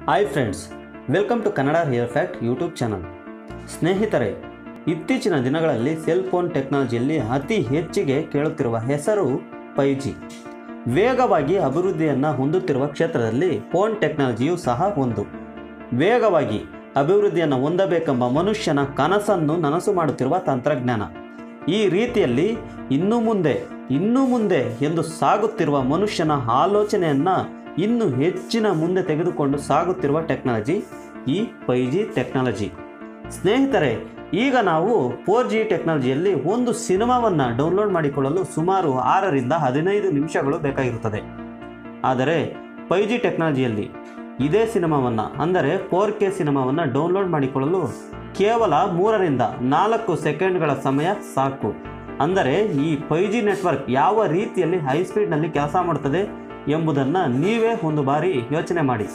hi friends welcome to Kannada hair fact YouTube channel ಸ್ನೇಹಿತರೆ ಇತ್ತೀಚಿನ ದಿನಗಳಲ್ಲಿ ಸೆಲ್ ಫೋನ್ ಟೆಕ್ನಾಲಜಿಯಲ್ಲಿ ಅತಿ ಹೆಚ್ಚಿಗೆ ಕೇಳುತ್ತಿರುವ ಹೆಸರು ಫೈ ಜಿ ವೇಗವಾಗಿ ಅಭಿವೃದ್ಧಿಯನ್ನು ಹೊಂದುತ್ತಿರುವ ಕ್ಷೇತ್ರದಲ್ಲಿ ಫೋನ್ ಟೆಕ್ನಾಲಜಿಯು ಸಹ ಒಂದು ವೇಗವಾಗಿ ಅಭಿವೃದ್ಧಿಯನ್ನು ಹೊಂದಬೇಕೆಂಬ ಮನುಷ್ಯನ ಕನಸನ್ನು ನನಸು ಮಾಡುತ್ತಿರುವ ತಂತ್ರಜ್ಞಾನ ಈ ರೀತಿಯಲ್ಲಿ ಇನ್ನು ಮುಂದೆ ಇನ್ನು ಮುಂದೆ ಎಂದು ಸಾಗುತ್ತಿರುವ ಮನುಷ್ಯನ ಆಲೋಚನೆಯನ್ನು ಇನ್ನು ಹೆಚ್ಚಿನ ಮುಂದೆ ತೆಗೆದುಕೊಂಡು ಸಾಗುತ್ತಿರುವ ಟೆಕ್ನಾಲಜಿ ಈ ಫೈ ಜಿ ಟೆಕ್ನಾಲಜಿ ಸ್ನೇಹಿತರೆ ಈಗ ನಾವು ಫೋರ್ ಜಿ ಟೆಕ್ನಾಲಜಿಯಲ್ಲಿ ಒಂದು ಸಿನಿಮಾವನ್ನು ಡೌನ್ಲೋಡ್ ಮಾಡಿಕೊಳ್ಳಲು ಸುಮಾರು ಆರರಿಂದ ಹದಿನೈದು ನಿಮಿಷಗಳು ಬೇಕಾಗಿರುತ್ತದೆ ಆದರೆ ಫೈ ಜಿ ಟೆಕ್ನಾಲಜಿಯಲ್ಲಿ ಇದೇ ಸಿನಿಮಾವನ್ನು ಅಂದರೆ ಫೋರ್ ಕೆ ಸಿನಿಮಾವನ್ನು ಡೌನ್ಲೋಡ್ ಮಾಡಿಕೊಳ್ಳಲು ಕೇವಲ ಮೂರರಿಂದ ನಾಲ್ಕು ಸೆಕೆಂಡ್ಗಳ ಸಮಯ ಸಾಕು ಅಂದರೆ ಈ ಫೈ ಜಿ ನೆಟ್ವರ್ಕ್ ಯಾವ ರೀತಿಯಲ್ಲಿ ಹೈ ಸ್ಪೀಡ್ನಲ್ಲಿ ಕೆಲಸ ಮಾಡುತ್ತದೆ ಎಂಬುದನ್ನು ನೀವೇ ಒಂದು ಬಾರಿ ಯೋಚನೆ ಮಾಡಿ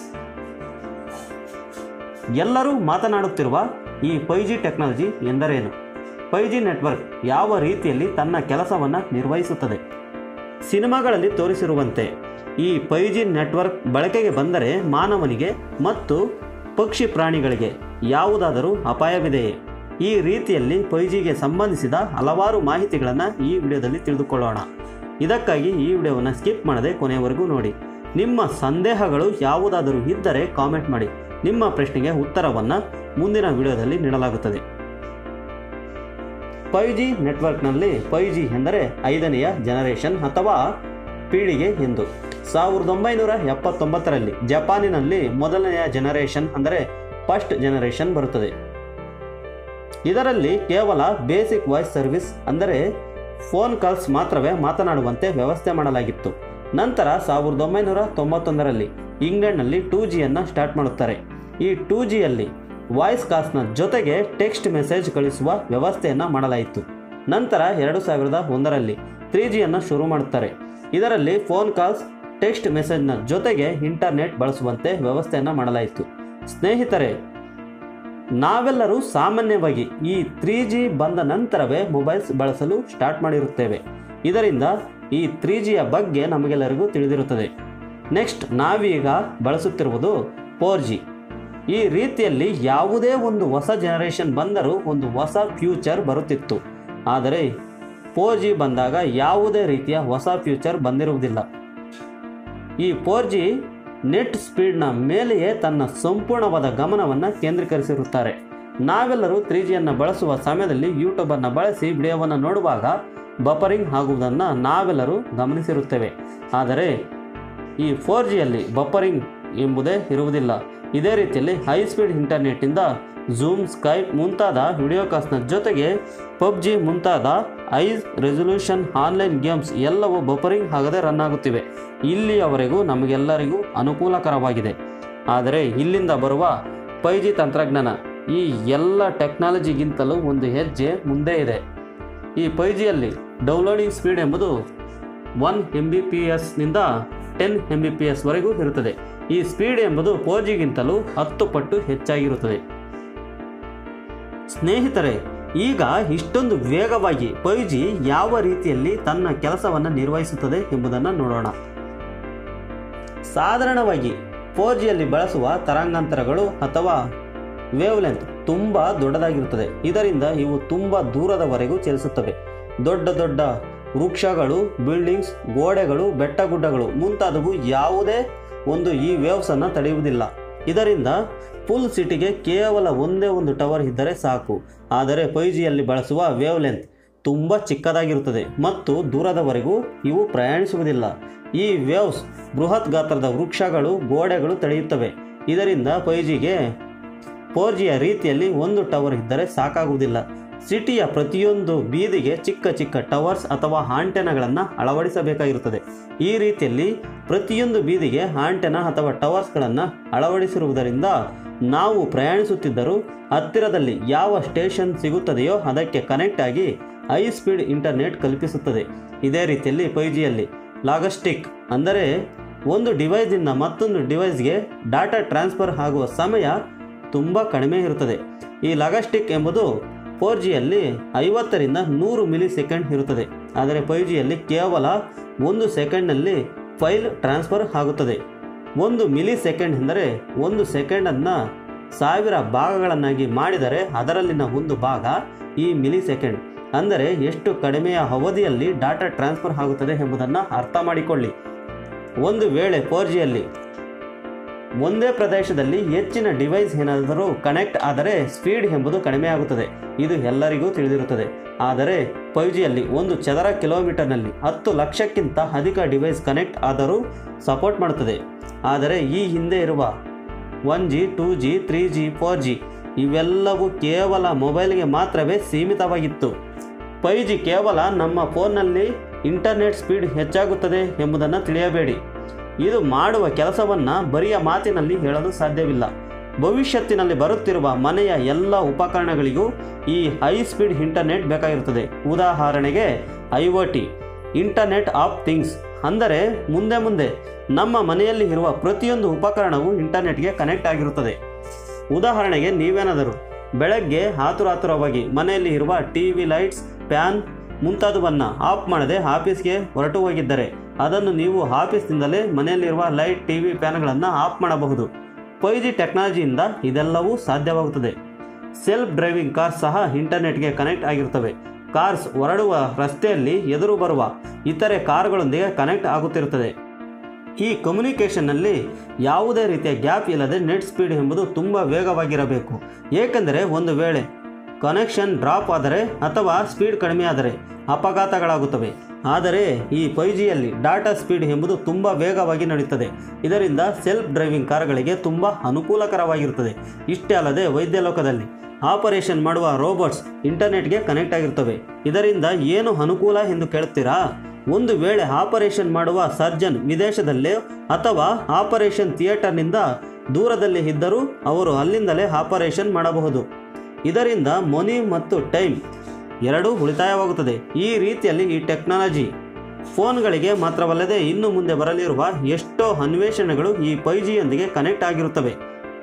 ಎಲ್ಲರೂ ಮಾತನಾಡುತ್ತಿರುವ ಈ ಫೈ ಜಿ ಟೆಕ್ನಾಲಜಿ ಎಂದರೇನು ಫೈ ಜಿ ನೆಟ್ವರ್ಕ್ ಯಾವ ರೀತಿಯಲ್ಲಿ ತನ್ನ ಕೆಲಸವನ್ನು ನಿರ್ವಹಿಸುತ್ತದೆ ಸಿನಿಮಾಗಳಲ್ಲಿ ತೋರಿಸಿರುವಂತೆ ಈ ಫೈ ಜಿ ನೆಟ್ವರ್ಕ್ ಬಳಕೆಗೆ ಬಂದರೆ ಮಾನವನಿಗೆ ಮತ್ತು ಪಕ್ಷಿ ಪ್ರಾಣಿಗಳಿಗೆ ಯಾವುದಾದರೂ ಅಪಾಯವಿದೆಯೇ ಈ ರೀತಿಯಲ್ಲಿ ಫೈ ಜಿಗೆ ಸಂಬಂಧಿಸಿದ ಹಲವಾರು ಮಾಹಿತಿಗಳನ್ನು ಈ ವಿಡಿಯೋದಲ್ಲಿ ತಿಳಿದುಕೊಳ್ಳೋಣ ಇದಕ್ಕಾಗಿ ಈ ವಿಡಿಯೋವನ್ನು ಸ್ಕಿಪ್ ಮಾಡದೆ ಕೊನೆಯವರೆಗೂ ನೋಡಿ ನಿಮ್ಮ ಸಂದೇಹಗಳು ಯಾವುದಾದರೂ ಇದ್ದರೆ ಕಾಮೆಂಟ್ ಮಾಡಿ ನಿಮ್ಮ ಪ್ರಶ್ನೆಗೆ ಉತ್ತರವನ್ನು ಮುಂದಿನ ವಿಡಿಯೋದಲ್ಲಿ ನೀಡಲಾಗುತ್ತದೆ ಫೈ ಜಿ ನೆಟ್ವರ್ಕ್ನಲ್ಲಿ ಫೈ ಜಿ ಎಂದರೆ ಐದನೆಯ ಜನರೇಷನ್ ಅಥವಾ ಪೀಳಿಗೆ ಎಂದು ಸಾವಿರದ ಒಂಬೈನೂರ ಎಪ್ಪತ್ತೊಂಬತ್ತರಲ್ಲಿ ಜಪಾನಿನಲ್ಲಿ ಮೊದಲನೆಯ ಜನರೇಷನ್ ಅಂದರೆ ಫಸ್ಟ್ ಜನರೇಷನ್ ಬರುತ್ತದೆ ಇದರಲ್ಲಿ ಕೇವಲ ಬೇಸಿಕ್ ವಾಯ್ಸ್ ಸರ್ವಿಸ್ ಅಂದರೆ ಫೋನ್ ಕಾಲ್ಸ್ ಮಾತ್ರವೇ ಮಾತನಾಡುವಂತೆ ವ್ಯವಸ್ಥೆ ಮಾಡಲಾಗಿತ್ತು ನಂತರ ಸಾವಿರದ ಒಂಬೈನೂರ ತೊಂಬತ್ತೊಂದರಲ್ಲಿ ಇಂಗ್ಲೆಂಡ್ನಲ್ಲಿ ಟೂ ಜಿಯನ್ನು ಸ್ಟಾರ್ಟ್ ಮಾಡುತ್ತಾರೆ ಈ ಟೂ ಜಿಯಲ್ಲಿ ವಾಯ್ಸ್ ಕಾಲ್ಸ್ನ ಜೊತೆಗೆ ಟೆಕ್ಸ್ಟ್ ಮೆಸೇಜ್ ಕಳಿಸುವ ವ್ಯವಸ್ಥೆಯನ್ನು ಮಾಡಲಾಯಿತು ನಂತರ ಎರಡು ಸಾವಿರದ ಒಂದರಲ್ಲಿ ತ್ರೀ ಜಿಯನ್ನು ಶುರು ಮಾಡುತ್ತಾರೆ ಇದರಲ್ಲಿ ಫೋನ್ ಕಾಲ್ಸ್ ಟೆಕ್ಸ್ಟ್ ಮೆಸೇಜ್ನ ಜೊತೆಗೆ ಇಂಟರ್ನೆಟ್ ಬಳಸುವಂತೆ ವ್ಯವಸ್ಥೆಯನ್ನು ಮಾಡಲಾಯಿತು ಸ್ನೇಹಿತರೆ ನಾವೆಲ್ಲರೂ ಸಾಮಾನ್ಯವಾಗಿ ಈ ತ್ರೀ ಜಿ ಬಂದ ನಂತರವೇ ಮೊಬೈಲ್ಸ್ ಬಳಸಲು ಸ್ಟಾರ್ಟ್ ಮಾಡಿರುತ್ತೇವೆ ಇದರಿಂದ ಈ ತ್ರೀ ಜಿಯ ಬಗ್ಗೆ ನಮಗೆಲ್ಲರಿಗೂ ತಿಳಿದಿರುತ್ತದೆ ನೆಕ್ಸ್ಟ್ ನಾವೀಗ ಬಳಸುತ್ತಿರುವುದು ಫೋರ್ ಜಿ ಈ ರೀತಿಯಲ್ಲಿ ಯಾವುದೇ ಒಂದು ಹೊಸ ಜನರೇಷನ್ ಬಂದರೂ ಒಂದು ಹೊಸ ಫ್ಯೂಚರ್ ಬರುತ್ತಿತ್ತು ಆದರೆ ಫೋರ್ ಜಿ ಬಂದಾಗ ಯಾವುದೇ ರೀತಿಯ ಹೊಸ ಫ್ಯೂಚರ್ ಬಂದಿರುವುದಿಲ್ಲ ಈ ಫೋರ್ ಜಿ ನೆಟ್ ಸ್ಪೀಡ್ನ ಮೇಲೆಯೇ ತನ್ನ ಸಂಪೂರ್ಣವಾದ ಗಮನವನ್ನು ಕೇಂದ್ರೀಕರಿಸಿರುತ್ತಾರೆ ನಾವೆಲ್ಲರೂ ತ್ರೀ ಜಿಯನ್ನು ಬಳಸುವ ಸಮಯದಲ್ಲಿ ಯೂಟ್ಯೂಬನ್ನು ಬಳಸಿ ವಿಡಿಯೋವನ್ನು ನೋಡುವಾಗ ಬಫರಿಂಗ್ ಆಗುವುದನ್ನು ನಾವೆಲ್ಲರೂ ಗಮನಿಸಿರುತ್ತೇವೆ ಆದರೆ ಈ ಫೋರ್ ಜಿಯಲ್ಲಿ ಬಫರಿಂಗ್ ಎಂಬುದೇ ಇರುವುದಿಲ್ಲ ಇದೇ ರೀತಿಯಲ್ಲಿ ಹೈ ಸ್ಪೀಡ್ ಇಂಟರ್ನೆಟ್ಟಿಂದ ಝೂಮ್ ಸ್ಕೈಪ್ ಮುಂತಾದ ವಿಡಿಯೋ ಕಾಲ್ಸ್ನ ಜೊತೆಗೆ ಪಬ್ಜಿ ಮುಂತಾದ ಹೈ ರೆಸೊಲ್ಯೂಷನ್ ಆನ್ಲೈನ್ ಗೇಮ್ಸ್ ಎಲ್ಲವೂ ಬಫರಿಂಗ್ ಆಗದೆ ರನ್ ಆಗುತ್ತಿವೆ ಇಲ್ಲಿಯವರೆಗೂ ನಮಗೆಲ್ಲರಿಗೂ ಅನುಕೂಲಕರವಾಗಿದೆ ಆದರೆ ಇಲ್ಲಿಂದ ಬರುವ ಫೈ ಜಿ ತಂತ್ರಜ್ಞಾನ ಈ ಎಲ್ಲ ಟೆಕ್ನಾಲಜಿಗಿಂತಲೂ ಒಂದು ಹೆಜ್ಜೆ ಮುಂದೆ ಇದೆ ಈ ಫೈ ಜಿಯಲ್ಲಿ ಡೌನ್ಲೋಡಿಂಗ್ ಸ್ಪೀಡ್ ಎಂಬುದು ಒನ್ ಎಂ ಬಿ ಪಿ ಎಸ್ನಿಂದ ಟೆನ್ ಎಂ ಬಿ ಪಿ ಎಸ್ವರೆಗೂ ಇರುತ್ತದೆ ಈ ಸ್ಪೀಡ್ ಎಂಬುದು ಫೋರ್ ಜಿಗಿಂತಲೂ ಹತ್ತು ಪಟ್ಟು ಹೆಚ್ಚಾಗಿರುತ್ತದೆ ಸ್ನೇಹಿತರೆ ಈಗ ಇಷ್ಟೊಂದು ವೇಗವಾಗಿ ಫೈ ಜಿ ಯಾವ ರೀತಿಯಲ್ಲಿ ತನ್ನ ಕೆಲಸವನ್ನು ನಿರ್ವಹಿಸುತ್ತದೆ ಎಂಬುದನ್ನು ನೋಡೋಣ ಸಾಧಾರಣವಾಗಿ ಫೋರ್ ಜಿಯಲ್ಲಿ ಬಳಸುವ ತರಂಗಾಂತರಗಳು ಅಥವಾ ವೇವ್ ಲೆಂತ್ ತುಂಬ ದೊಡ್ಡದಾಗಿರುತ್ತದೆ ಇದರಿಂದ ಇವು ತುಂಬ ದೂರದವರೆಗೂ ಚಲಿಸುತ್ತವೆ ದೊಡ್ಡ ದೊಡ್ಡ ವೃಕ್ಷಗಳು ಬಿಲ್ಡಿಂಗ್ಸ್ ಗೋಡೆಗಳು ಬೆಟ್ಟಗುಡ್ಡಗಳು ಮುಂತಾದವು ಯಾವುದೇ ಒಂದು ಈ ವೇವ್ಸನ್ನು ತಡೆಯುವುದಿಲ್ಲ ಇದರಿಂದ ಫುಲ್ ಸಿಟಿಗೆ ಕೇವಲ ಒಂದೇ ಒಂದು ಟವರ್ ಇದ್ದರೆ ಸಾಕು ಆದರೆ ಫೈ ಜಿಯಲ್ಲಿ ಬಳಸುವ ವೇವ್ ಲೆಂತ್ ತುಂಬ ಚಿಕ್ಕದಾಗಿರುತ್ತದೆ ಮತ್ತು ದೂರದವರೆಗೂ ಇವು ಪ್ರಯಾಣಿಸುವುದಿಲ್ಲ ಈ ವೇವ್ಸ್ ಬೃಹತ್ ಗಾತ್ರದ ವೃಕ್ಷಗಳು ಗೋಡೆಗಳು ತಡೆಯುತ್ತವೆ ಇದರಿಂದ ಫೈ ಜಿಗೆ ಫೋರ್ ಜಿಯ ರೀತಿಯಲ್ಲಿ ಒಂದು ಟವರ್ ಇದ್ದರೆ ಸಾಕಾಗುವುದಿಲ್ಲ ಸಿಟಿಯ ಪ್ರತಿಯೊಂದು ಬೀದಿಗೆ ಚಿಕ್ಕ ಚಿಕ್ಕ ಟವರ್ಸ್ ಅಥವಾ ಆಂಟೆನಗಳನ್ನು ಅಳವಡಿಸಬೇಕಾಗಿರುತ್ತದೆ ಈ ರೀತಿಯಲ್ಲಿ ಪ್ರತಿಯೊಂದು ಬೀದಿಗೆ ಆಂಟೆನ ಅಥವಾ ಟವರ್ಸ್ಗಳನ್ನು ಅಳವಡಿಸಿರುವುದರಿಂದ ನಾವು ಪ್ರಯಾಣಿಸುತ್ತಿದ್ದರೂ ಹತ್ತಿರದಲ್ಲಿ ಯಾವ ಸ್ಟೇಷನ್ ಸಿಗುತ್ತದೆಯೋ ಅದಕ್ಕೆ ಕನೆಕ್ಟ್ ಆಗಿ ಹೈ ಸ್ಪೀಡ್ ಇಂಟರ್ನೆಟ್ ಕಲ್ಪಿಸುತ್ತದೆ ಇದೇ ರೀತಿಯಲ್ಲಿ ಫೈ ಜಿಯಲ್ಲಿ ಲಾಗಸ್ಟಿಕ್ ಅಂದರೆ ಒಂದು ಡಿವೈಸ್ನಿಂದ ಮತ್ತೊಂದು ಡಿವೈಸ್ಗೆ ಡಾಟಾ ಟ್ರಾನ್ಸ್ಫರ್ ಆಗುವ ಸಮಯ ತುಂಬ ಕಡಿಮೆ ಇರುತ್ತದೆ ಈ ಲಾಗಸ್ಟಿಕ್ ಎಂಬುದು ಫೋರ್ ಜಿಯಲ್ಲಿ ಐವತ್ತರಿಂದ ನೂರು ಮಿಲಿ ಸೆಕೆಂಡ್ ಇರುತ್ತದೆ ಆದರೆ ಫೈವ್ ಜಿಯಲ್ಲಿ ಕೇವಲ ಒಂದು ಸೆಕೆಂಡ್ನಲ್ಲಿ ಫೈಲ್ ಟ್ರಾನ್ಸ್ಫರ್ ಆಗುತ್ತದೆ ಒಂದು ಮಿಲಿ ಸೆಕೆಂಡ್ ಎಂದರೆ ಒಂದು ಸೆಕೆಂಡನ್ನು ಸಾವಿರ ಭಾಗಗಳನ್ನಾಗಿ ಮಾಡಿದರೆ ಅದರಲ್ಲಿನ ಒಂದು ಭಾಗ ಈ ಮಿಲಿ ಸೆಕೆಂಡ್ ಅಂದರೆ ಎಷ್ಟು ಕಡಿಮೆಯ ಅವಧಿಯಲ್ಲಿ ಡಾಟಾ ಟ್ರಾನ್ಸ್ಫರ್ ಆಗುತ್ತದೆ ಎಂಬುದನ್ನು ಅರ್ಥ ಮಾಡಿಕೊಳ್ಳಿ ಒಂದು ವೇಳೆ ಫೋರ್ ಜಿಯಲ್ಲಿ ಒಂದೇ ಪ್ರದೇಶದಲ್ಲಿ ಹೆಚ್ಚಿನ ಡಿವೈಸ್ ಏನಾದರೂ ಕನೆಕ್ಟ್ ಆದರೆ ಸ್ಪೀಡ್ ಎಂಬುದು ಕಡಿಮೆ ಆಗುತ್ತದೆ ಇದು ಎಲ್ಲರಿಗೂ ತಿಳಿದಿರುತ್ತದೆ ಆದರೆ ಫೈವ್ ಜಿಯಲ್ಲಿ ಒಂದು ಚದರ ಕಿಲೋಮೀಟರ್ನಲ್ಲಿ ಹತ್ತು ಲಕ್ಷಕ್ಕಿಂತ ಅಧಿಕ ಡಿವೈಸ್ ಕನೆಕ್ಟ್ ಆದರೂ ಸಪೋರ್ಟ್ ಮಾಡುತ್ತದೆ ಆದರೆ ಈ ಹಿಂದೆ ಇರುವ one G two G three G four G ಇವೆಲ್ಲವೂ ಕೇವಲ ಮೊಬೈಲ್ಗೆ ಮಾತ್ರವೇ ಸೀಮಿತವಾಗಿತ್ತು ಫೈವ್ ಜಿ ಕೇವಲ ನಮ್ಮ ಫೋನ್ನಲ್ಲಿ ಇಂಟರ್ನೆಟ್ ಸ್ಪೀಡ್ ಹೆಚ್ಚಾಗುತ್ತದೆ ಎಂಬುದನ್ನು ತಿಳಿಯಬೇಡಿ ಇದು ಮಾಡುವ ಕೆಲಸವನ್ನು ಬರಿಯ ಮಾತಿನಲ್ಲಿ ಹೇಳಲು ಸಾಧ್ಯವಿಲ್ಲ ಭವಿಷ್ಯತ್ತಿನಲ್ಲಿ ಬರುತ್ತಿರುವ ಮನೆಯ ಎಲ್ಲ ಉಪಕರಣಗಳಿಗೂ ಈ ಹೈ ಸ್ಪೀಡ್ ಇಂಟರ್ನೆಟ್ ಬೇಕಾಗಿರುತ್ತದೆ ಉದಾಹರಣೆಗೆ I O T internet of things ಅಂದರೆ ಮುಂದೆ ಮುಂದೆ ನಮ್ಮ ಮನೆಯಲ್ಲಿ ಇರುವ ಪ್ರತಿಯೊಂದು ಉಪಕರಣವು ಇಂಟರ್ನೆಟ್ಗೆ ಕನೆಕ್ಟ್ ಆಗಿರುತ್ತದೆ ಉದಾಹರಣೆಗೆ ನೀವೇನಾದರೂ ಬೆಳಗ್ಗೆ ಆತುರಾತುರವಾಗಿ ಮನೆಯಲ್ಲಿ ಇರುವ ಟಿ ವಿ ಲೈಟ್ಸ್ ಫ್ಯಾನ್ ಮುಂತಾದವನ್ನು ಆಫ್ ಮಾಡದೆ ಆಫೀಸ್ಗೆ ಹೊರಟು ಹೋಗಿದ್ದರೆ ಅದನ್ನು ನೀವು ಆಫೀಸ್ನಿಂದಲೇ ಮನೆಯಲ್ಲಿರುವ ಲೈಟ್ ಟಿ ವಿ ಫ್ಯಾನ್ಗಳನ್ನು ಆಫ್ ಮಾಡಬಹುದು ಫೈವ್ ಜಿ ಟೆಕ್ನಾಲಜಿಯಿಂದ ಇದೆಲ್ಲವೂ ಸಾಧ್ಯವಾಗುತ್ತದೆ ಸೆಲ್ಫ್ ಡ್ರೈವಿಂಗ್ ಕಾರ್ಸ್ ಸಹ ಇಂಟರ್ನೆಟ್ಗೆ ಕನೆಕ್ಟ್ ಆಗಿರುತ್ತವೆ ಕಾರ್ಸ್ ಹೊರಡುವ ರಸ್ತೆಯಲ್ಲಿ ಎದುರು ಬರುವ ಇತರೆ ಕಾರುಗಳೊಂದಿಗೆ ಕನೆಕ್ಟ್ ಆಗುತ್ತಿರುತ್ತದೆ ಈ ಕಮ್ಯುನಿಕೇಷನ್ನಲ್ಲಿ ಯಾವುದೇ ರೀತಿಯ ಗ್ಯಾಪ್ ಇಲ್ಲದೆ ನೆಟ್ ಸ್ಪೀಡ್ ಎಂಬುದು ತುಂಬ ವೇಗವಾಗಿರಬೇಕು ಏಕೆಂದರೆ ಒಂದು ವೇಳೆ ಕನೆಕ್ಷನ್ ಡ್ರಾಪ್ ಆದರೆ ಅಥವಾ ಸ್ಪೀಡ್ ಕಡಿಮೆಯಾದರೆ ಅಪಘಾತಗಳಾಗುತ್ತವೆ ಆದರೆ ಈ ಫೈವ್ ಜಿಯಲ್ಲಿ ಡಾಟಾ ಸ್ಪೀಡ್ ಎಂಬುದು ತುಂಬ ವೇಗವಾಗಿ ನಡೆಯುತ್ತದೆ ಇದರಿಂದ ಸೆಲ್ಫ್ ಡ್ರೈವಿಂಗ್ ಕಾರುಗಳಿಗೆ ತುಂಬ ಅನುಕೂಲಕರವಾಗಿರುತ್ತದೆ ಇಷ್ಟೇ ಅಲ್ಲದೆ ವೈದ್ಯ ಲೋಕದಲ್ಲಿ ಆಪರೇಷನ್ ಮಾಡುವ ರೋಬೋಟ್ಸ್ ಇಂಟರ್ನೆಟ್ಗೆ ಕನೆಕ್ಟ್ ಆಗಿರುತ್ತವೆ ಇದರಿಂದ ಏನು ಅನುಕೂಲ ಎಂದು ಕೇಳುತ್ತೀರಾ ಒಂದು ವೇಳೆ ಆಪರೇಷನ್ ಮಾಡುವ ಸರ್ಜನ್ ವಿದೇಶದಲ್ಲೇ ಅಥವಾ ಆಪರೇಷನ್ ಥಿಯೇಟರ್ನಿಂದ ದೂರದಲ್ಲಿ ಇದ್ದರೂ ಅವರು ಅಲ್ಲಿಂದಲೇ ಆಪರೇಷನ್ ಮಾಡಬಹುದು ಇದರಿಂದ ಮನಿ ಮತ್ತು ಟೈಮ್ ಎರಡೂ ಉಳಿತಾಯವಾಗುತ್ತದೆ ಈ ರೀತಿಯಲ್ಲಿ ಈ ಟೆಕ್ನಾಲಜಿ ಫೋನ್ಗಳಿಗೆ ಮಾತ್ರವಲ್ಲದೆ ಇನ್ನು ಮುಂದೆ ಬರಲಿರುವ ಎಷ್ಟೋ ಅನ್ವೇಷಣೆಗಳು ಈ ಫೈವ್ ಜಿಯೊಂದಿಗೆ ಕನೆಕ್ಟ್ ಆಗಿರುತ್ತವೆ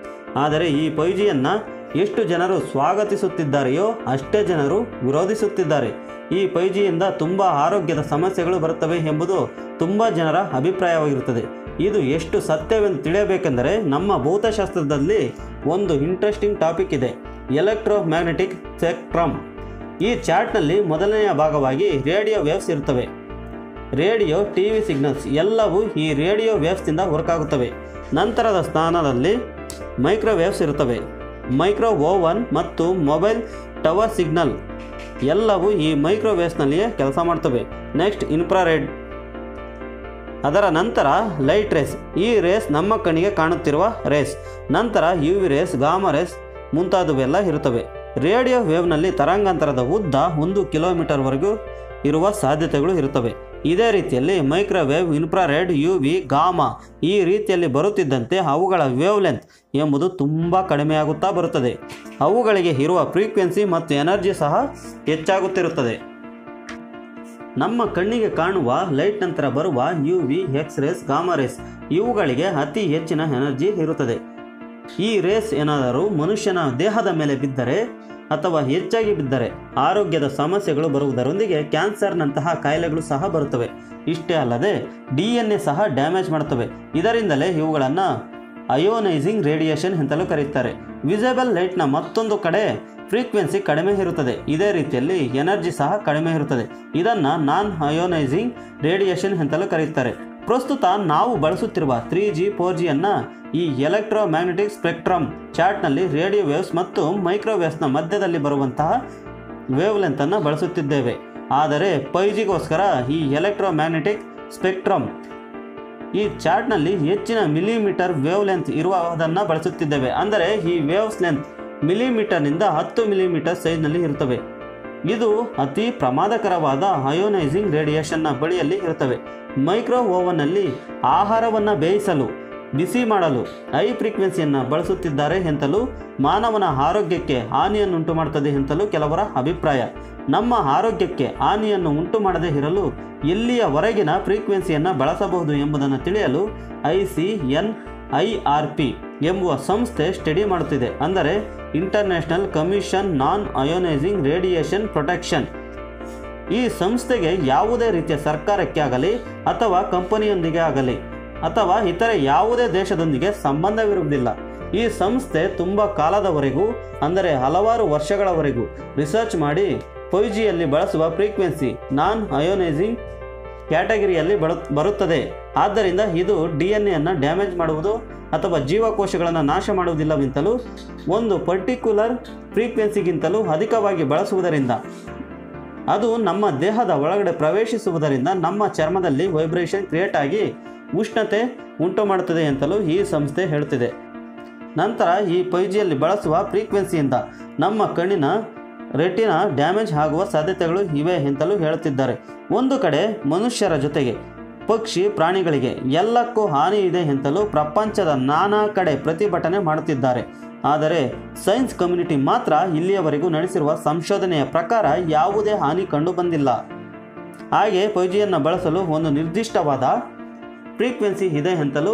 ಆದರೆ ಈ ಫೈವ್ ಜಿಯನ್ನು ಎಷ್ಟು ಜನರು ಸ್ವಾಗತಿಸುತ್ತಿದ್ದಾರೆಯೋ ಅಷ್ಟೇ ಜನರು ವಿರೋಧಿಸುತ್ತಿದ್ದಾರೆ ಈ ಫೈವ್ ಜಿಯಿಂದ ತುಂಬ ಆರೋಗ್ಯದ ಸಮಸ್ಯೆಗಳು ಬರುತ್ತವೆ ಎಂಬುದು ತುಂಬ ಜನರ ಅಭಿಪ್ರಾಯವಾಗಿರುತ್ತದೆ ಇದು ಎಷ್ಟು ಸತ್ಯವೆಂದು ತಿಳಿಯಬೇಕೆಂದರೆ ನಮ್ಮ ಭೌತಶಾಸ್ತ್ರದಲ್ಲಿ ಒಂದು ಇಂಟ್ರೆಸ್ಟಿಂಗ್ ಟಾಪಿಕ್ ಇದೆ ಎಲೆಕ್ಟ್ರೋ ಮ್ಯಾಗ್ನೆಟಿಕ್ ಸ್ಪೆಕ್ಟ್ರಮ್ ಈ ಚಾರ್ಟ್ನಲ್ಲಿ ಮೊದಲನೆಯ ಭಾಗವಾಗಿ ರೇಡಿಯೋ ವೇವ್ಸ್ ಇರುತ್ತವೆ ರೇಡಿಯೋ ಟಿ ವಿ ಸಿಗ್ನಲ್ಸ್ ಎಲ್ಲವೂ ಈ ರೇಡಿಯೋ ವೇವ್ಸ್ನಿಂದ ವರ್ಕ್ ಆಗುತ್ತವೆ ನಂತರದ ಸ್ಥಾನದಲ್ಲಿ ಮೈಕ್ರೋವೇವ್ಸ್ ಇರುತ್ತವೆ ಮೈಕ್ರೋ ಓವನ್ ಮತ್ತು ಮೊಬೈಲ್ ಟವರ್ ಸಿಗ್ನಲ್ ಎಲ್ಲವೂ ಈ ಮೈಕ್ರೋವೇವ್ಸ್ನಲ್ಲಿಯೇ ಕೆಲಸ ಮಾಡ್ತವೆ ನೆಕ್ಸ್ಟ್ ಇನ್ಫ್ರಾರೆಡ್ ಅದರ ನಂತರ ಲೈಟ್ ರೇಸ್ ಈ ರೇಸ್ ನಮ್ಮ ಕಣ್ಣಿಗೆ ಕಾಣುತ್ತಿರುವ ರೇಸ್ ನಂತರ U V rays gamma rays ಮುಂತಾದವೆಲ್ಲ ಇರುತ್ತವೆ ರೇಡಿಯೋ ವೇವ್ನಲ್ಲಿ ತರಂಗಾಂತರದ ಉದ್ದ ಒಂದು ಕಿಲೋಮೀಟರ್ವರೆಗೂ ಇರುವ ಸಾಧ್ಯತೆಗಳು ಇರುತ್ತವೆ ಇದೇ ರೀತಿಯಲ್ಲಿ microwave infrared U V gamma ಈ ರೀತಿಯಲ್ಲಿ ಬರುತ್ತಿದ್ದಂತೆ ಅವುಗಳ ವೇವ್ ಲೆಂತ್ ಎಂಬುದು ತುಂಬ ಕಡಿಮೆಯಾಗುತ್ತಾ ಬರುತ್ತದೆ ಅವುಗಳಿಗೆ ಇರುವ ಫ್ರೀಕ್ವೆನ್ಸಿ ಮತ್ತು ಎನರ್ಜಿ ಸಹ ಹೆಚ್ಚಾಗುತ್ತಿರುತ್ತದೆ ನಮ್ಮ ಕಣ್ಣಿಗೆ ಕಾಣುವ ಲೈಟ್ ನಂತರ ಬರುವ U V X rays gamma rays ಇವುಗಳಿಗೆ ಅತಿ ಹೆಚ್ಚಿನ ಎನರ್ಜಿ ಇರುತ್ತದೆ ಈ ರೇಸ್ ಏನಾದರೂ ಮನುಷ್ಯನ ದೇಹದ ಮೇಲೆ ಬಿದ್ದರೆ ಅಥವಾ ಹೆಚ್ಚಾಗಿ ಬಿದ್ದರೆ ಆರೋಗ್ಯದ ಸಮಸ್ಯೆಗಳು ಬರುವುದರೊಂದಿಗೆ ಕ್ಯಾನ್ಸರ್ನಂತಹ ಕಾಯಿಲೆಗಳು ಸಹ ಬರುತ್ತವೆ ಇಷ್ಟೇ ಅಲ್ಲದೆ ಡಿ ಎನ್ ಎ ಸಹ ಡ್ಯಾಮೇಜ್ ಮಾಡುತ್ತವೆ ಇದರಿಂದಲೇ ಇವುಗಳನ್ನು ಅಯೋನೈಸಿಂಗ್ ರೇಡಿಯೇಷನ್ ಅಂತಲೂ ಕರೆಯುತ್ತಾರೆ ವಿಸಿಬಲ್ ಲೈಟ್ನ ಮತ್ತೊಂದು ಕಡೆ ಫ್ರೀಕ್ವೆನ್ಸಿ ಕಡಿಮೆ ಇರುತ್ತದೆ ಇದೇ ರೀತಿಯಲ್ಲಿ ಎನರ್ಜಿ ಸಹ ಕಡಿಮೆ ಇರುತ್ತದೆ ಇದನ್ನು ನಾನ್ ಅಯೋನೈಸಿಂಗ್ ರೇಡಿಯೇಷನ್ ಅಂತಲೂ ಕರೆಯುತ್ತಾರೆ ಪ್ರಸ್ತುತ ನಾವು ಬಳಸುತ್ತಿರುವ ತ್ರೀ ಜಿ ಫೋರ್ ಜಿಯನ್ನು ಈ ಎಲೆಕ್ಟ್ರೋ ಮ್ಯಾಗ್ನೆಟಿಕ್ ಸ್ಪೆಕ್ಟ್ರಮ್ ಚಾರ್ಟ್ನಲ್ಲಿ ರೇಡಿಯೋ ವೇವ್ಸ್ ಮತ್ತು ಮೈಕ್ರೋವೇವ್ಸ್ನ ಮಧ್ಯದಲ್ಲಿ ಬರುವಂತಹ ವೇವ್ ಲೆಂತನ್ನು ಬಳಸುತ್ತಿದ್ದೇವೆ ಆದರೆ ಫೈವ್ ಜಿಗೋಸ್ಕರ ಈ ಎಲೆಕ್ಟ್ರೋ ಮ್ಯಾಗ್ನೆಟಿಕ್ ಸ್ಪೆಕ್ಟ್ರಮ್ ಈ ಚಾರ್ಟ್ನಲ್ಲಿ ಹೆಚ್ಚಿನ ಮಿಲಿಮೀಟರ್ ವೇವ್ ಲೆಂತ್ ಇರುವುದನ್ನು ಬಳಸುತ್ತಿದ್ದೇವೆ ಅಂದರೆ ಈ ವೇವ್ಸ್ ಲೆಂತ್ ಮಿಲಿಮೀಟರ್ನಿಂದ ಹತ್ತು ಮಿಲಿಮೀಟರ್ ಸೈಜ್ನಲ್ಲಿ ಇರುತ್ತವೆ ಇದು ಅತಿ ಪ್ರಮಾದಕರವಾದ ಅಯೋನೈಸಿಂಗ್ ರೇಡಿಯೇಷನ್ನ ಬಳಿಯಲ್ಲಿ ಇರುತ್ತವೆ ಮೈಕ್ರೋ ಓವನ್ನಲ್ಲಿ ಆಹಾರವನ್ನು ಬೇಯಿಸಲು ಬಿಸಿ ಮಾಡಲು ಹೈ ಫ್ರೀಕ್ವೆನ್ಸಿಯನ್ನು ಬಳಸುತ್ತಿದ್ದಾರೆ ಎಂತಲೂ ಮಾನವನ ಆರೋಗ್ಯಕ್ಕೆ ಹಾನಿಯನ್ನುಂಟು ಮಾಡುತ್ತದೆ ಎಂತಲೂ ಕೆಲವರ ಅಭಿಪ್ರಾಯ ನಮ್ಮ ಆರೋಗ್ಯಕ್ಕೆ ಹಾನಿಯನ್ನು ಉಂಟು ಮಾಡದೇ ಇರಲು ಎಲ್ಲಿಯವರೆಗಿನ ಫ್ರೀಕ್ವೆನ್ಸಿಯನ್ನು ಬಳಸಬಹುದು ಎಂಬುದನ್ನು ತಿಳಿಯಲು I C N I R P ಎಂಬುವ ಸಂಸ್ಥೆ ಸ್ಟಡಿ ಮಾಡುತ್ತಿದೆ ಅಂದರೆ international commission non ionizing radiation protection ಈ ಸಂಸ್ಥೆಗೆ ಯಾವುದೇ ರೀತಿಯ ಸರ್ಕಾರಕ್ಕೆ ಆಗಲಿ ಅಥವಾ ಕಂಪನಿಯೊಂದಿಗೆ ಆಗಲಿ ಅಥವಾ ಇತರೆ ಯಾವುದೇ ದೇಶದೊಂದಿಗೆ ಸಂಬಂಧವಿರುವುದಿಲ್ಲ ಈ ಸಂಸ್ಥೆ ತುಂಬ ಕಾಲದವರೆಗೂ ಅಂದರೆ ಹಲವಾರು ವರ್ಷಗಳವರೆಗೂ ರಿಸರ್ಚ್ ಮಾಡಿ ಫೈವ್ ಜಿಯಲ್ಲಿ ಬಳಸುವ ಫ್ರೀಕ್ವೆನ್ಸಿ ನಾನ್ ಅಯೋನೈಸಿಂಗ್ ಕ್ಯಾಟಗರಿಯಲ್ಲಿ ಬರು ಬರುತ್ತದೆ ಆದ್ದರಿಂದ ಇದು ಡಿ ಎನ್ ಎನ್ನು ಡ್ಯಾಮೇಜ್ ಮಾಡುವುದು ಅಥವಾ ಜೀವಕೋಶಗಳನ್ನು ನಾಶ ಮಾಡುವುದಿಲ್ಲವೆಂತಲೂ ಒಂದು ಪರ್ಟಿಕ್ಯುಲರ್ ಫ್ರೀಕ್ವೆನ್ಸಿಗಿಂತಲೂ ಅಧಿಕವಾಗಿ ಬಳಸುವುದರಿಂದ ಅದು ನಮ್ಮ ದೇಹದ ಒಳಗಡೆ ಪ್ರವೇಶಿಸುವುದರಿಂದ ನಮ್ಮ ಚರ್ಮದಲ್ಲಿ ವೈಬ್ರೇಷನ್ ಕ್ರಿಯೇಟ್ ಆಗಿ ಉಷ್ಣತೆ ಉಂಟು ಮಾಡುತ್ತದೆ ಅಂತಲೂ ಈ ಸಂಸ್ಥೆ ಹೇಳುತ್ತಿದೆ ನಂತರ ಈ ಪೈಜಿಯಲ್ಲಿ ಬಳಸುವ ಫ್ರೀಕ್ವೆನ್ಸಿಯಿಂದ ನಮ್ಮ ಕಣ್ಣಿನ ರೆಟಿನ ಡ್ಯಾಮೇಜ್ ಆಗುವ ಸಾಧ್ಯತೆಗಳು ಇವೆ ಅಂತಲೂ ಹೇಳುತ್ತಿದ್ದಾರೆ ಒಂದು ಕಡೆ ಮನುಷ್ಯರ ಜೊತೆಗೆ ಪಕ್ಷಿ ಪ್ರಾಣಿಗಳಿಗೆ ಎಲ್ಲಕ್ಕೂ ಹಾನಿ ಇದೆ ಅಂತಲೂ ಪ್ರಪಂಚದ ನಾನಾ ಕಡೆ ಪ್ರತಿಭಟನೆ ಮಾಡುತ್ತಿದ್ದಾರೆ ಆದರೆ ಸೈನ್ಸ್ ಕಮ್ಯುನಿಟಿ ಮಾತ್ರ ಇಲ್ಲಿಯವರೆಗೂ ನಡೆಸಿರುವ ಸಂಶೋಧನೆಯ ಪ್ರಕಾರ ಯಾವುದೇ ಹಾನಿ ಕಂಡುಬಂದಿಲ್ಲ ಹಾಗೆ ಪೈಜಿಯನ್ನು ಬಳಸಲು ಒಂದು ನಿರ್ದಿಷ್ಟವಾದ ಫ್ರೀಕ್ವೆನ್ಸಿ ಇದೆ ಅಂತಲೂ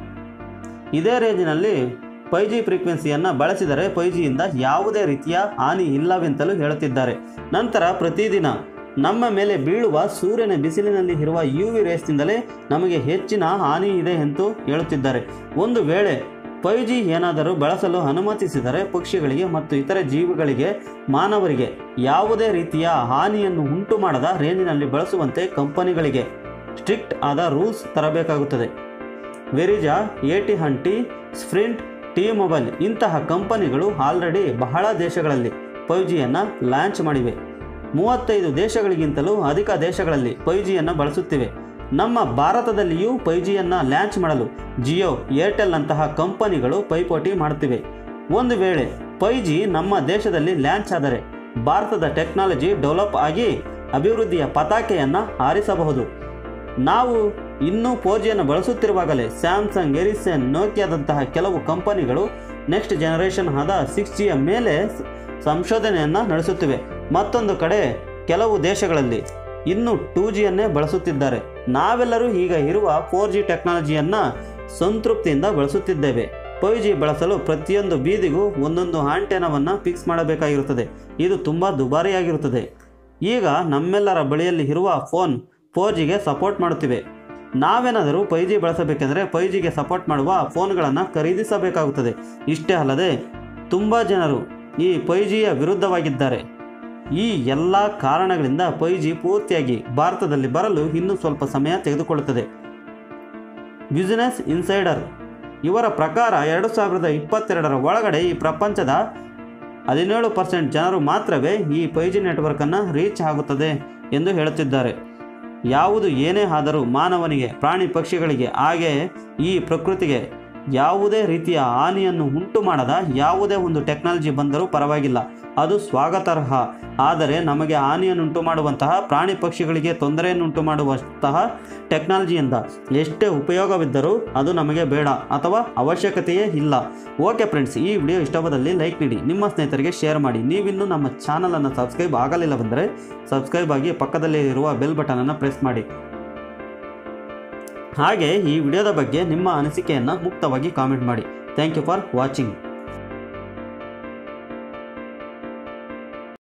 ಇದೇ ರೇಂಜಿನಲ್ಲಿ ಫೈ ಜಿ ಫ್ರೀಕ್ವೆನ್ಸಿಯನ್ನು ಬಳಸಿದರೆ ಫೈ ಜಿಯಿಂದ ಯಾವುದೇ ರೀತಿಯ ಹಾನಿ ಇಲ್ಲವೆಂತಲೂ ಹೇಳುತ್ತಿದ್ದಾರೆ ನಂತರ ಪ್ರತಿದಿನ ನಮ್ಮ ಮೇಲೆ ಬೀಳುವ ಸೂರ್ಯನ ಬಿಸಿಲಿನಲ್ಲಿ ಇರುವ ಯು ವಿ ರೇಸ್ನಿಂದಲೇ ನಮಗೆ ಹೆಚ್ಚಿನ ಹಾನಿ ಇದೆ ಎಂದು ಹೇಳುತ್ತಿದ್ದಾರೆ ಒಂದು ವೇಳೆ ಫೈ ಜಿ ಏನಾದರೂ ಬಳಸಲು ಅನುಮತಿಸಿದರೆ ಪಕ್ಷಿಗಳಿಗೆ ಮತ್ತು ಇತರೆ ಜೀವಿಗಳಿಗೆ ಮಾನವರಿಗೆ ಯಾವುದೇ ರೀತಿಯ ಹಾನಿಯನ್ನು ಉಂಟು ಮಾಡದ ರೇಂಜಿನಲ್ಲಿ ಬಳಸುವಂತೆ ಕಂಪನಿಗಳಿಗೆ ಸ್ಟ್ರಿಕ್ಟ್ ಆದ ರೂಲ್ಸ್ ತರಬೇಕಾಗುತ್ತದೆ Verizon AT and T Sprint T mobile ಇಂತಹ ಕಂಪನಿಗಳು ಆಲ್ರೆಡಿ ಬಹಳ ದೇಶಗಳಲ್ಲಿ ಫೈವ್ ಜಿಯನ್ನು ಲಾಂಚ್ ಮಾಡಿವೆ ಮೂವತ್ತೈದು ದೇಶಗಳಿಗಿಂತಲೂ ಅಧಿಕ ದೇಶಗಳಲ್ಲಿ ಫೈವ್ ಜಿಯನ್ನು ಬಳಸುತ್ತಿವೆ ನಮ್ಮ ಭಾರತದಲ್ಲಿಯೂ ಫೈವ್ ಜಿಯನ್ನು ಲಾಂಚ್ ಮಾಡಲು ಜಿಯೋ ಏರ್ಟೆಲ್ ಅಂತಹ ಕಂಪನಿಗಳು ಪೈಪೋಟಿ ಮಾಡುತ್ತಿವೆ ಒಂದು ವೇಳೆ ಫೈವ್ ಜಿ ನಮ್ಮ ದೇಶದಲ್ಲಿ ಲಾಂಚ್ ಆದರೆ ಭಾರತದ ಟೆಕ್ನಾಲಜಿ ಡೆವಲಪ್ ಆಗಿ ಅಭಿವೃದ್ಧಿಯ ಪತಾಕೆಯನ್ನು ಹಾರಿಸಬಹುದು ನಾವು ಇನ್ನೂ ಫೋರ್ ಜಿಯನ್ನು ಬಳಸುತ್ತಿರುವಾಗಲೇ ಸ್ಯಾಮ್ಸಂಗ್ ಎರಿಸನ್ ನೋಕಿಯಾದಂತಹ ಕೆಲವು ಕಂಪನಿಗಳು ನೆಕ್ಸ್ಟ್ ಜನರೇಷನ್ ಆದ ಸಿಕ್ಸ್ ಜಿಯ ಮೇಲೆ ಸ- ಸಂಶೋಧನೆಯನ್ನು ನಡೆಸುತ್ತಿವೆ ಮತ್ತೊಂದು ಕಡೆ ಕೆಲವು ದೇಶಗಳಲ್ಲಿ ಇನ್ನು ಟೂ ಜಿಯನ್ನೇ ಬಳಸುತ್ತಿದ್ದಾರೆ ನಾವೆಲ್ಲರೂ ಈಗ ಇರುವ ಫೋರ್ ಜಿ ಟೆಕ್ನಾಲಜಿಯನ್ನು ಸಂತೃಪ್ತಿಯಿಂದ ಬಳಸುತ್ತಿದ್ದೇವೆ ಫೈವ್ ಜಿ ಬಳಸಲು ಪ್ರತಿಯೊಂದು ಬೀದಿಗೂ ಒಂದೊಂದು ಆಂಟೆನವನ್ನು ಫಿಕ್ಸ್ ಮಾಡಬೇಕಾಗಿರುತ್ತದೆ ಇದು ತುಂಬ ದುಬಾರಿಯಾಗಿರುತ್ತದೆ ಈಗ ನಮ್ಮೆಲ್ಲರ ಬಳಿಯಲ್ಲಿ ಇರುವ ಫೋನ್ ಫೋರ್ ಜಿಗೆ ಸಪೋರ್ಟ್ ಮಾಡುತ್ತಿವೆ ನಾವೇನಾದರೂ ಫೈ ಜಿ ಬಳಸಬೇಕೆಂದರೆ ಫೈ ಜಿಗೆ ಸಪೋರ್ಟ್ ಮಾಡುವ ಫೋನ್ಗಳನ್ನು ಖರೀದಿಸಬೇಕಾಗುತ್ತದೆ ಇಷ್ಟೇ ಅಲ್ಲದೆ ತುಂಬ ಜನರು ಈ ಫೈ ಜಿಯ ವಿರುದ್ಧವಾಗಿದ್ದಾರೆ ಈ ಎಲ್ಲ ಕಾರಣಗಳಿಂದ ಫೈ ಜಿ ಪೂರ್ತಿಯಾಗಿ ಭಾರತದಲ್ಲಿ ಬರಲು ಇನ್ನೂ ಸ್ವಲ್ಪ ಸಮಯ ತೆಗೆದುಕೊಳ್ಳುತ್ತದೆ ಬಿಸಿನೆಸ್ ಇನ್ಸೈಡರ್ ಇವರ ಪ್ರಕಾರ ಎರಡು ಸಾವಿರದ ಇಪ್ಪತ್ತೆರಡರ ಒಳಗಡೆ ಈ ಪ್ರಪಂಚದ ಹದಿನೇಳು ಪರ್ಸೆಂಟ್ ಜನರು ಮಾತ್ರವೇ ಈ ಫೈ ಜಿ ನೆಟ್ವರ್ಕನ್ನು ರೀಚ್ ಆಗುತ್ತದೆ ಎಂದು ಹೇಳುತ್ತಿದ್ದಾರೆ ಯಾವುದು ಏನೇ ಆದರೂ ಮಾನವನಿಗೆ ಪ್ರಾಣಿ ಪಕ್ಷಿಗಳಿಗೆ ಹಾಗೆ ಈ ಪ್ರಕೃತಿಗೆ ಯಾವುದೇ ರೀತಿಯ ಹಾನಿಯನ್ನು ಉಂಟು ಮಾಡದ ಯಾವುದೇ ಒಂದು ಟೆಕ್ನಾಲಜಿ ಬಂದರೂ ಪರವಾಗಿಲ್ಲ ಅದು ಸ್ವಾಗತಾರ್ಹ ಆದರೆ ನಮಗೆ ಹಾನಿಯನ್ನುಂಟು ಮಾಡುವಂತಹ ಪ್ರಾಣಿ ಪಕ್ಷಿಗಳಿಗೆ ತೊಂದರೆಯನ್ನುಂಟು ಮಾಡುವಂತಹ ಟೆಕ್ನಾಲಜಿಯಿಂದ ಎಷ್ಟೇ ಉಪಯೋಗವಿದ್ದರೂ ಅದು ನಮಗೆ ಬೇಡ ಅಥವಾ ಅವಶ್ಯಕತೆಯೇ ಇಲ್ಲ ಓಕೆ ಫ್ರೆಂಡ್ಸ್ ಈ ವಿಡಿಯೋ ಇಷ್ಟವಾದಲ್ಲಿ ಲೈಕ್ ನೀಡಿ ನಿಮ್ಮ ಸ್ನೇಹಿತರಿಗೆ ಶೇರ್ ಮಾಡಿ ನೀವಿನ್ನೂ ನಮ್ಮ ಚಾನಲನ್ನು ಸಬ್ಸ್ಕ್ರೈಬ್ ಆಗಲಿಲ್ಲವೆಂದರೆ ಸಬ್ಸ್ಕ್ರೈಬ್ ಆಗಿ ಪಕ್ಕದಲ್ಲಿ ಇರುವ ಬೆಲ್ ಬಟನನ್ನು ಪ್ರೆಸ್ ಮಾಡಿ ಹಾಗೆ ಈ ವಿಡಿಯೋದ ಬಗ್ಗೆ ನಿಮ್ಮ ಅನಿಸಿಕೆಯನ್ನು ಮುಕ್ತವಾಗಿ ಕಾಮೆಂಟ್ ಮಾಡಿ ಥ್ಯಾಂಕ್ ಯು ಫಾರ್ ವಾಚಿಂಗ್